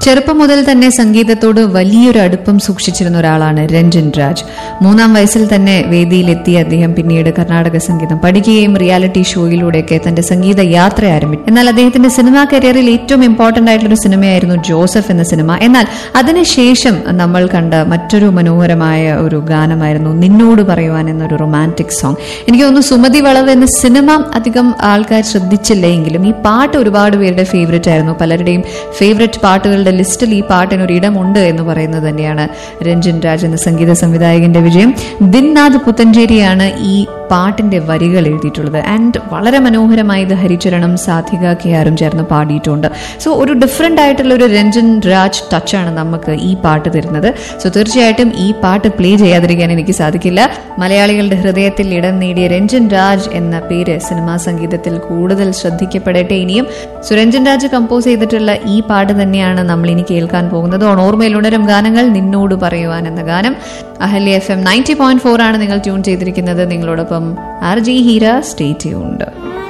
ചെറുപ്പം മുതൽ തന്നെ സംഗീതത്തോട് വലിയൊരു അടുപ്പം സൂക്ഷിച്ചിരുന്ന ഒരാളാണ് രഞ്ജൻ രാജ് മൂന്നാം വയസ്സിൽ തന്നെ വേദിയിലെത്തിയ അദ്ദേഹം പിന്നീട് കർണാടക സംഗീതം പഠിക്കുകയും റിയാലിറ്റി ഷോയിലൂടെയൊക്കെ തന്റെ സംഗീത യാത്ര ആരംഭിച്ചു എന്നാൽ അദ്ദേഹത്തിന്റെ സിനിമാ കരിയറിൽ ഏറ്റവും ഇമ്പോർട്ടന്റ് ആയിട്ടുള്ള ഒരു സിനിമയായിരുന്നു ജോസഫ് എന്ന സിനിമ എന്നാൽ അതിനുശേഷം നമ്മൾ കണ്ട മറ്റൊരു മനോഹരമായ ഒരു ഗാനമായിരുന്നു നിന്നോട് പറയുവാൻ എന്നൊരു റൊമാൻറ്റിക് സോങ് എനിക്ക് തോന്നുന്നു സുമതി വളവ് എന്ന സിനിമ അധികം ആൾക്കാർ ശ്രദ്ധിച്ചില്ലെങ്കിലും ഈ പാട്ട് ഒരുപാട് പേരുടെ ഫേവറേറ്റ് ആയിരുന്നു പലരുടെയും ഫേവറേറ്റ് പാട്ടുകളുടെ ലിസ്റ്റിൽ ഈ പാട്ടിന് ഒരു ഇടമുണ്ട് എന്ന് പറയുന്നത് തന്നെയാണ് രഞ്ജൻ രാജ് എന്ന സംഗീത സംവിധായകന്റെ വിജയം ദിൻനാഥ് പുത്തഞ്ചേരിയാണ് ഈ പാട്ടിന്റെ വരികൾ എഴുതിയിട്ടുള്ളത് ആൻഡ് വളരെ മനോഹരമായി ഇത് ഹരിചരണം സാധിക കെ ആറും ചേർന്ന് പാടിയിട്ടുണ്ട് സോ ഒരു ഡിഫറെന്റ് ആയിട്ടുള്ള ഒരു രഞ്ജൻ രാജ് ടച്ചാണ് നമുക്ക് ഈ പാട്ട് തരുന്നത് സോ തീർച്ചയായിട്ടും ഈ പാട്ട് പ്ലേ ചെയ്യാതിരിക്കാൻ എനിക്ക് സാധിക്കില്ല മലയാളികളുടെ ഹൃദയത്തിൽ ഇടം നേടിയ രഞ്ജൻ രാജ് എന്ന പേര് സിനിമാ സംഗീതത്തിൽ കൂടുതൽ ശ്രദ്ധിക്കപ്പെടട്ടെ ഇനിയും സുരഞ്ജൻ രാജ് കമ്പോസ് ചെയ്തിട്ടുള്ള ഈ പാട്ട് തന്നെയാണ് നമ്മൾ ഇനി കേൾക്കാൻ പോകുന്നത് ഓർമ്മയിൽ ഉണരും ഗാനങ്ങൾ നിന്നോട് പറയുവാൻ എന്ന ഗാനം Ahalya F M ninety point four ആണ് നിങ്ങൾ ട്യൂൺ ചെയ്തിരിക്കുന്നത് നിങ്ങളോടൊപ്പം R G Heera stay tuned